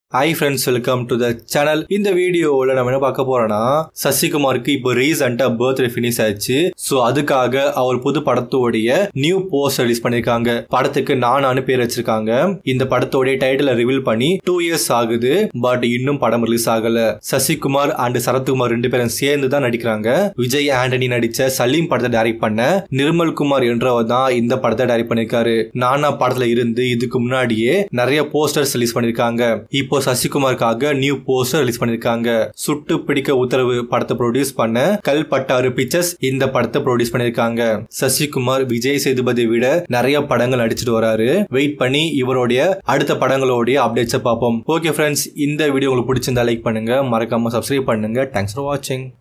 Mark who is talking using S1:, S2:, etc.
S1: hi friends welcome to the channel இந்த வீடியோவில் நம்ம என்ன பார்க்க போறோம்னா சசிகுமாருக்கு இப்போ ரீசெண்டாக பர்த்டே ஃபினிஷ் ஆயிடுச்சு ஸோ அதுக்காக அவர் புது படத்தோடைய நியூ போஸ்ட் ரிலீஸ் பண்ணியிருக்காங்க படத்துக்கு நானானு பேர் வச்சிருக்காங்க இந்த படத்தோடைய டைட்டிலை ரிவீல் பண்ணி டூ இயர்ஸ் ஆகுது பட் இன்னும் படம் ரிலீஸ் ஆகல சசிகுமார் அண்ட் சரத்குமார் ரெண்டு பேரும் சேர்ந்து தான் நடிக்கிறாங்க விஜய் ஆண்டனி நடிச்ச சலீம் படத்தை டைரக்ட் பண்ண நிர்மல் குமார் என்றவர் தான் இந்த படத்தை டைரக்ட் பண்ணிருக்காரு நானா படத்துல இருந்து இதுக்கு முன்னாடியே நிறைய போஸ்டர்ஸ் ரிலீஸ் பண்ணிருக்காங்க இப்போ சசிகுமாருக்காக நியூ போஸ்டர் ரிலீஸ் பண்ணிருக்காங்க சுட்டு பிடிக்க உத்தரவு படத்தை ப்ரொடியூஸ் பண்ண கல் பட்டாறு பிக்சர்ஸ் இந்த படத்தை ப்ரொடியூஸ் பண்ணிருக்காங்க சசிகுமார் விஜய் சேதுபதி விட நிறைய படங்கள் நடிச்சிட்டு வராரு வெயிட் பண்ணி இவருடைய அடுத்த படங்களுடைய அப்டேட்ஸை பார்ப்போம் ஓகே ஃப்ரெண்ட்ஸ் இந்த வீடியோ உங்களுக்கு பிடிச்சிருந்தா லைக் பண்ணுங்க மறக்காம சப்ஸ்கிரைப் பண்ணுங்க தேங்க்ஸ் ஃபார் வாட்சிங்